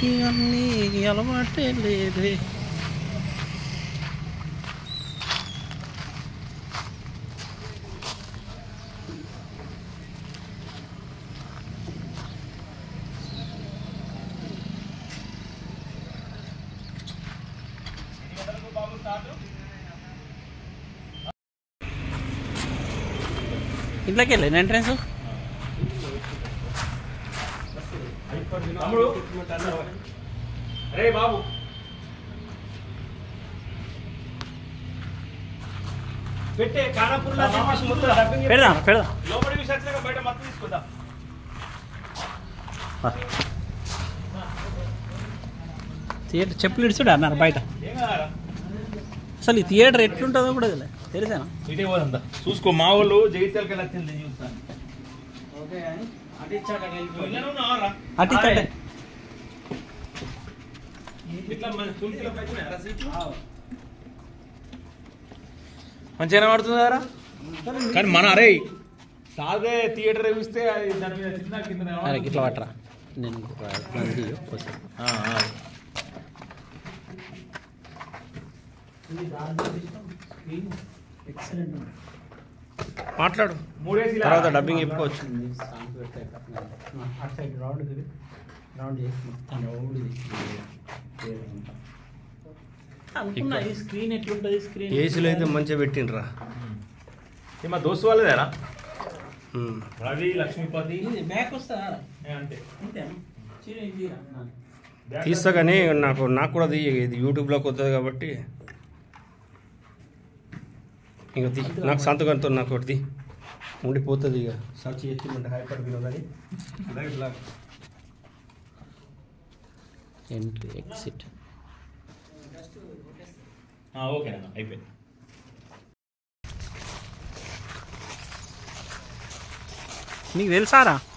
పిచ్చి అన్నీ అలవాటే లేదే ఇంట్లోకి వెళ్ళాను ఎంట్రన్స్ తమ్ముడు అరే బాబు పెట్టే కానపూర్లో తీసి మొత్తం డబ్బింగ్ చెప్పు. పెడదాం పెడదాం లోపలి విషయాలు బయట మొత్తం తీసుకుందాం థియేటర్ చెప్పులు ఇడుచుడు అన్నారు బయట ఏం కాదా అసలు ఈ థియేటర్ ఎట్లుంటుందో కూడా తెలియదు తెలిసేనా ఇటే పోదా చూసుకో మా వాళ్ళు జగిత్యాలకి వచ్చింది చూస్తాను నువ్వు ఇలానే ఉన్నావా? అటు ఇటు అరే. అటే. ఇట్లా మన తులసిలోకి వచ్చినాయా సీట్లు? మంచిగానే పడుతుందారా కానీ మన అరే సాగే థియేటర్ ఇస్తే అది దాని మీద చిన్న కింద అరే ఇట్లా పట్టరా నేను మంది కోసం మాట్లాడు మూడేసి తర్వాత డబ్బింగ్ చెప్పుకోవచ్చు అటు సైడ్ రౌండ్ రౌండ్ చేసి మొత్తం రౌండ్ అనుకున్నా ఈ స్క్రీన్ ఎట్లుంటుంది స్క్రీన్ ఏసీలో అయితే మంచిగా పెట్టిండ్రా ఇది మా దోస్తు వాళ్ళదేనా ఉమ్. రవి లక్ష్మీపతి ఇది బ్యాక్ వస్తా ఏ అంటే అంతేనా చీర చీర తీస్తా కానీ నాకు నాకు కూడా అది ఇది యూట్యూబ్లోకి వస్తుంది కాబట్టి ఇక తీ నాకు సంతకంతో నాకు ఒకటి తీ. ఉండిపోతుంది ఇక సర్చ్ చేస్తుంటే హైపర్ వినోదని ఎంట్రీ ఎగ్జిట్ ఓకేనా అయిపోయింది నీకు తెలుసారా